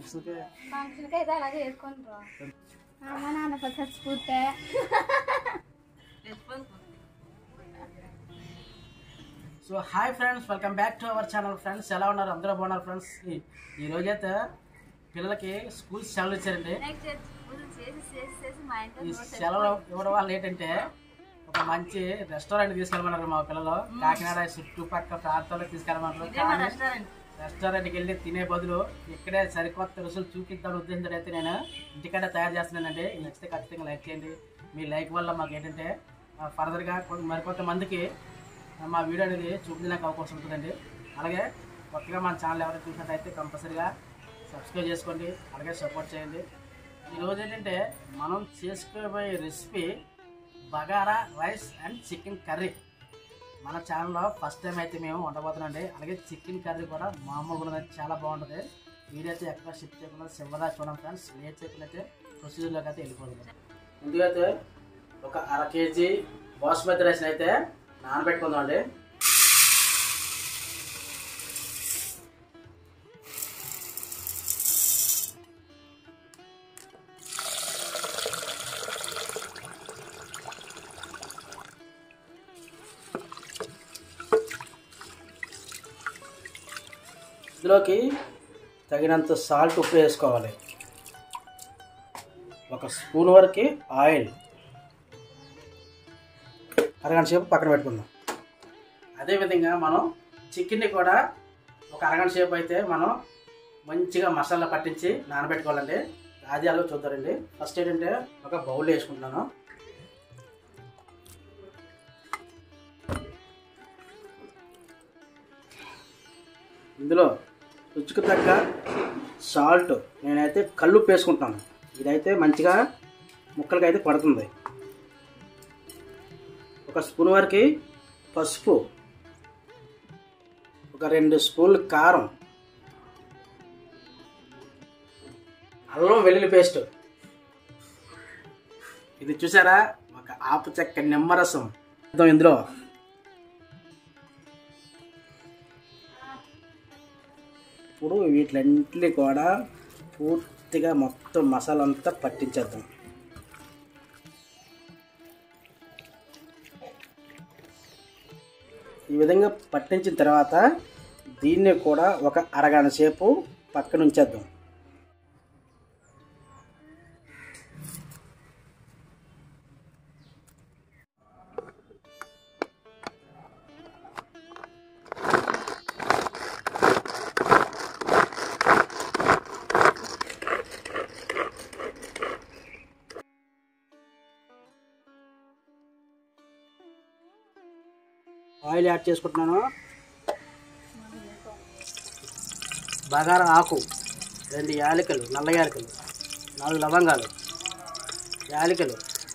ఫంక్షన్కి ఫంక్షన్కి అయితే అలాగే వేసుకొని రా అమ్మ నాన్న పచ్చి చచ్చిపోతే so hi friends welcome back to our channel friends ఎలా ఉన్నారు అందరూ బాగున్నారు ఫ్రెండ్స్ ఈ- ఈ రోజైతే పిల్లలకి స్కూల్ సెలవులు ఇచ్చారండి చేసి చేసి చేసి మా ఇంట్లో ఈ సెలవులు ఇవ్వడం వల్ల ఏంటంటే ఒక మంచి రెస్టారెంట్ తీసుకెళ్ళమన్నారు మా పిల్లలు కాకినాడ చుట్టుపక్కల ప్రాంతాలకు తీసుకెళ్ళమన్నారు కానీ రెస్టారెంట్కి వెళ్ళి తినే బదులు ఇక్కడే సరికొత్త రుసులు చూపిద్దామని ఉద్దేశంతో అయితే నేను ఇంటికాడే తయారు చేస్తున్నానండి ఇది నచ్చితే ఖచ్చితంగా లైక్ చేయండి మీ లైక్ వల్ల మాకు ఏంటంటే ఆ, ఫర్దర్గా కొ- మరికొంతమందికి ఆ, మా వీడియో అనేది చూపించడానికి అవకాశం ఉంటుందండి అలాగే కొత్తగా మన ఛానల్ ఎవరైనా చూసినట్టయితే కంపల్సరీగా సబ్స్క్రైబ్ చేసుకోండి అలాగే సపోర్ట్ చేయండి ఈరోజు ఏంటంటే మనం చేసుకోబోయే recipe bagara rice and chicken curry మన ఛానల్లో ఫస్ట్ టైం అయితే మేము వండబోతున్నాండి అలాగే చికెన్ కర్రీ కూడా మామూలుగా ఉన్నది చాలా బాగుంటుంది వీడియో అయితే ఎక్కడ షిఫ్ట్ చేయకుండా చివరిదా చూడండి ఫ్రెండ్స్ లేట్ చేయకుండా అయితే ప్రొసీజర్లోకి అయితే వెళ్ళిపోతుంది ముందుగా అయితే ఒక అర కేజీ బాస్మతి రైస్ అయితే నానబెట్టుకుందాం అండి ఇందులోకి తగినంత సాల్ట్ ఉప్పు వేసుకోవాలి ఒక స్పూన్ వరకు ఆయిల్ అరగంట సేపు పక్కన పెట్టుకుందాం అదేవిధంగా మనం చికెన్ని కూడా ఒక అరగంట సేపు అయితే మనం మంచిగా మసాలా పట్టించి నానబెట్టుకోవాలండి అది అలా చూద్దారండి ఫస్ట్ ఏంటంటే ఒక బౌల్ వేసుకుంటున్నాను ఇందులో రుచికి తగ్గ సాల్ట్ నేనైతే కళ్ళు వేసుకుంటాను ఇదైతే మంచిగా ముక్కలకి అయితే పడుతుంది ఒక స్పూన్ వరకు పసుపు ఒక రెండు స్పూన్లు కారం అల్లం వెల్లుల్లి పేస్ట్ ఇది చూసారా ఒక ఆపు చెక్క నిమ్మరసం ఇద్దాం ఇందులో ఇప్పుడు వీటిలన్నింటినీ కూడా పూర్తిగా మొత్తం మసాలా అంతా పట్టించేద్దాం ఈ విధంగా పట్టించిన తర్వాత దీన్ని కూడా ఒక అరగంట సేపు పక్కన ఉంచేద్దాం ఆయిల్ యాడ్ చేసుకుంటున్నాను బగారా ఆకు రెండు యాలకులు నల్ల యాలకులు నాలుగు లవంగాలు యాలకులు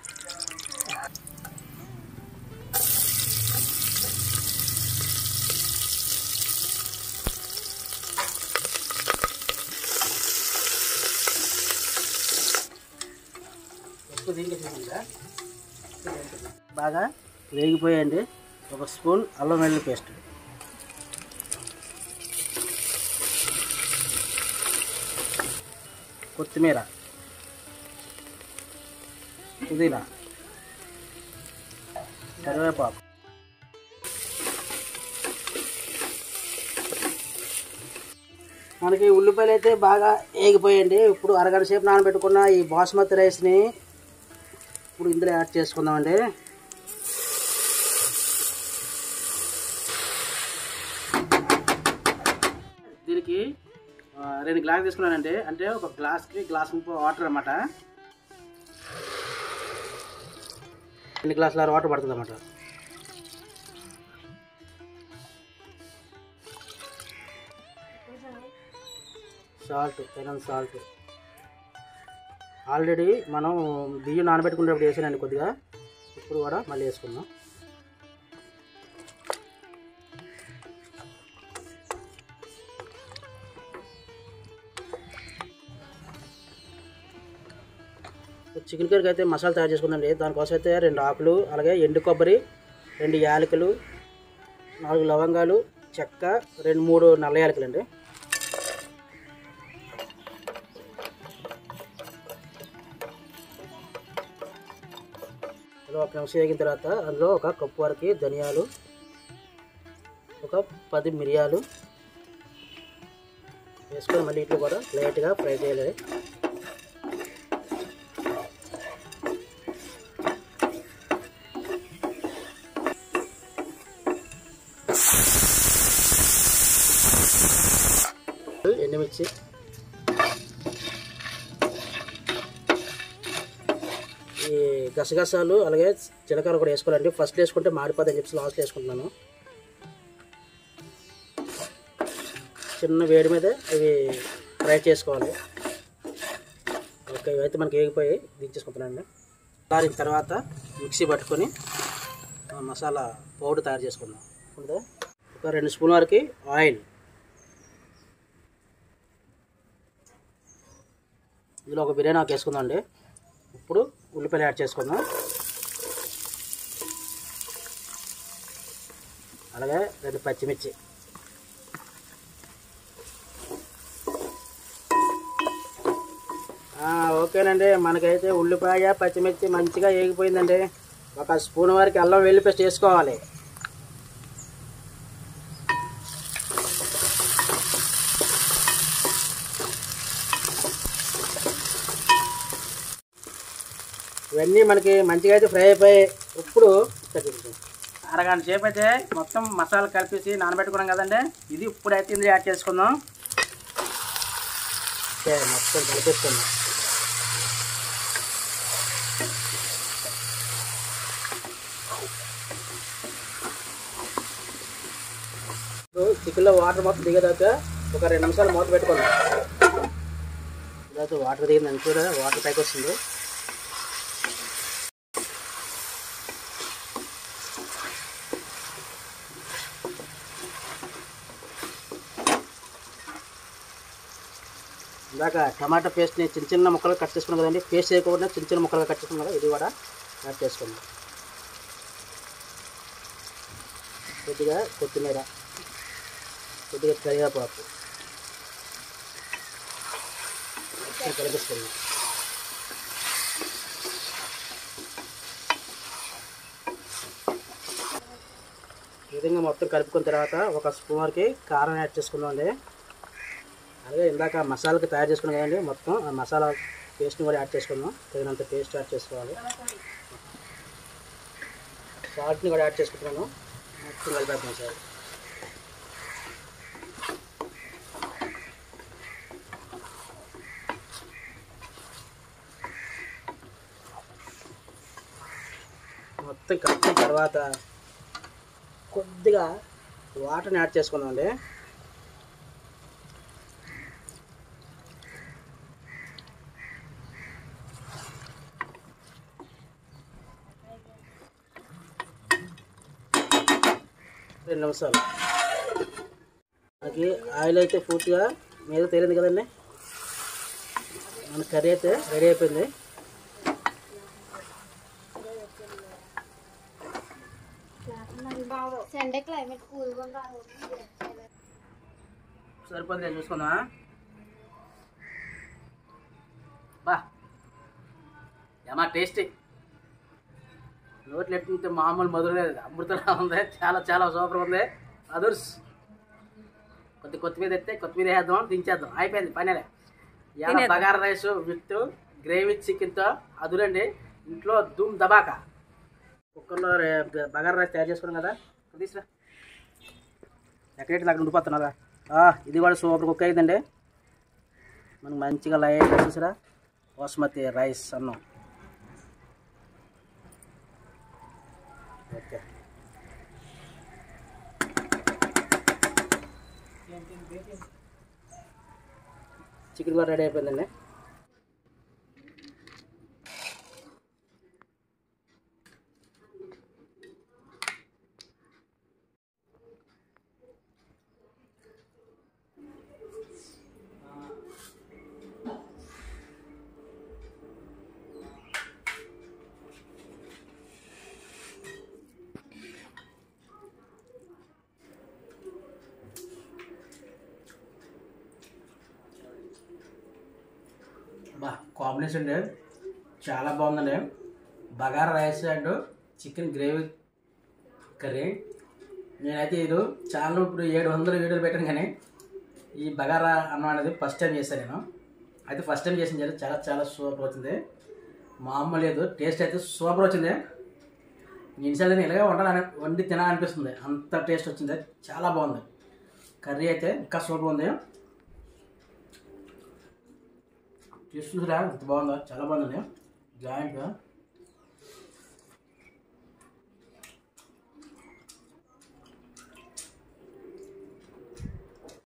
ఎక్కువ దీనికి వేసేసిందా? బాగా వేగిపోయాయండి ఒక స్పూన్ అల్లం వెల్లుల్లి పేస్ట్ కొత్తిమీర పుదీనా కరివేపాకు మనకి ఉల్లిపాయలు అయితే బాగా వేగిపోయండి ఇప్పుడు అరగంట సేపు నానబెట్టుకున్న ఈ బాస్మతి రైస్ని ఇప్పుడు ఇందులో యాడ్ చేసుకుందామండి దీనికి ఆ, రెండు గ్లాస్ తీసుకున్నానండి అంటే ఒక గ్లాస్కి గ్లాస్ ముప్పై వాటర్ అన్నమాట రెండు గ్లాసుల వాటర్ పడుతుంది అన్నమాట సాల్ట్ తగినంత సాల్ట్ ఆల్రెడీ మనం బియ్యం నానబెట్టుకునేటప్పుడు వేసానండి కొద్దిగా ఇప్పుడు కూడా మళ్ళీ వేసుకుందాం చికెన్ కర్రీకి అయితే మసాలా తయారు చేసుకుందండి దానికోసం అయితే రెండు ఆకులు అలాగే ఎండు కొబ్బరి రెండు యాలకులు నాలుగు లవంగాలు చెక్క రెండు మూడు నల్ల యాలకులు అండి ఒక నిమిషం వేగిన తర్వాత అందులో ఒక కప్పు వరకు ధనియాలు ఒక పది మిరియాలు వేసుకొని మళ్ళీ ఇట్లు కూడా లైట్గా ఫ్రై చేయాలి ఎండుమిర్చి ఈ గసగసాలు అలాగే జీలకర్ర కూడా వేసుకోవాలండి ఫస్ట్ వేసుకుంటే మాడిపోదని చెప్పి లాస్ట్లో వేసుకుంటున్నాను చిన్న వేడి మీద ఇవి ఫ్రై చేసుకోవాలి ఓకే ఇవైతే మనకి వేగిపోయి దించేసుకుంటున్నానండి దాని తర్వాత మిక్సీ పట్టుకొని ఆ మసాలా పౌడర్ తయారు చేసుకుందాం ఉందా? ఒక రెండు స్పూన్ వరకు ఆయిల్ ఇందులో ఒక బిర్యానీ ఆకు వేసుకుందాం అండి ఇప్పుడు ఉల్లిపాయలు యాడ్ చేసుకుందాం అలాగే రెండు పచ్చిమిర్చి ఆ, ఓకేనండి మనకైతే ఉల్లిపాయ పచ్చిమిర్చి మంచిగా వేగిపోయిందండి ఒక స్పూన్ వరకు అల్లం వెల్లి పేస్ట్ వేసుకోవాలి ఇవన్నీ మనకి మంచిగా అయితే ఫ్రై అయిపోయి ఇప్పుడు తగ్గించు అరగంట సేపు అయితే మొత్తం మసాలా కలిపేసి నానబెట్టుకున్నాం కదండి ఇది ఇప్పుడు అయితే ఇందులో యాడ్ చేసుకుందాం ఓకే మొత్తం కలిపేసుకుందాం ఇప్పుడు చికెన్లో వాటర్ మొత్తం దిగేదాకా ఒక రెండు నిమిషాలు మూత పెట్టుకుందాం తర్వాత వాటర్ దిగిందని చూడ వాటర్ పైకి వస్తుంది ఇందాక టమాటా పేస్ట్ని చిన్న చిన్న ముక్కలు కట్ చేసుకున్నాం కదండి పేస్ట్ చేయకుండా చిన్న చిన్న ముక్కలుగా కట్ చేసుకున్నాం కదా ఇది కూడా యాడ్ చేసుకుందాం కొద్దిగా కొత్తిమీర కొద్దిగా కరివేపాకు మొత్తం కలిపిస్తున్నాం ఈ విధంగా మొత్తం కలుపుకున్న తర్వాత ఒక స్పూన్ వరకు కారం యాడ్ చేసుకుందాం అండి అలాగే ఇందాక మసాలాకి తయారు చేసుకున్నాం కదండి మొత్తం ఆ మసాలా పేస్ట్ని కూడా యాడ్ చేసుకుందాం తగినంత పేస్ట్ యాడ్ చేసుకోవాలి సాల్ట్ని కూడా యాడ్ చేసుకుంటున్నాను మొత్తం కలిపేద్దాం సార్ మొత్తం కలిపిన తర్వాత కొద్దిగా వాటర్ని యాడ్ చేసుకుందాం అండి రెండు నిమిషాలు మనకి ఆయిల్ అయితే పూర్తిగా మీద తేలింది కదండి మన కర్రీ అయితే రెడీ అయిపోయింది సండే క్లైమేట్ కూల్గా ఉంది సరిపోతుంది నేను చూసుకుందా బా ఏమా టేస్టీ నోట్లు ఎట్టుంటే మామూలు మధుర లేదు అమృతంలా ఉంది చాలా చాలా సూపర్ ఉంది అదర్స్ కొద్ది కొత్తిమీర ఎత్తే కొత్తిమీర వేద్దాం దించేద్దాం అయిపోయింది పనేలే ఇలా బగారా రైస్ విత్ గ్రేవీ చికెన్తో అదురండి ఇంట్లో దుమ్ దబాకా కుక్కర్లో రే- బగారా రైస్ తయారు చేసుకున్నాం కదా తీసురా ఎక్కడైతే అక్కడ ఉండిపోతున్నారా ఆ, ఇది కూడా సూపర్ కుక్ అయిందండి మనకు మంచిగా లైట్ చూసారా బాస్మతి రైస్ అన్నం ఓకే చికెన్ కూడా రెడీ అయిపోయిందండి బా కాంబినేషన్ అండి చాలా బాగుందండి bagara rice and chicken gravy curry నేనైతే ఇది చాలా ఇప్పుడు ఏడు వందలు వీడియోలు పెట్టాను కానీ ఈ బగారా అన్నం అనేది ఫస్ట్ టైం చేశాను నేను అయితే ఫస్ట్ టైం చేసిన చాలా చాలా చాలా సూపర్ వచ్చింది మామూలు లేదు టేస్ట్ అయితే సూపర్ వచ్చింది ఇన్సార్లు నేను ఇలాగే వండాలని వండి తినాలనిపిస్తుంది అంత టేస్ట్ వచ్చింది చాలా బాగుంది కర్రీ అయితే ఇంకా సూపర్ ఉంది టేస్ట్ చూసిరా ఎంత బాగుందో చాలా బాగుందండి జాయింట్గా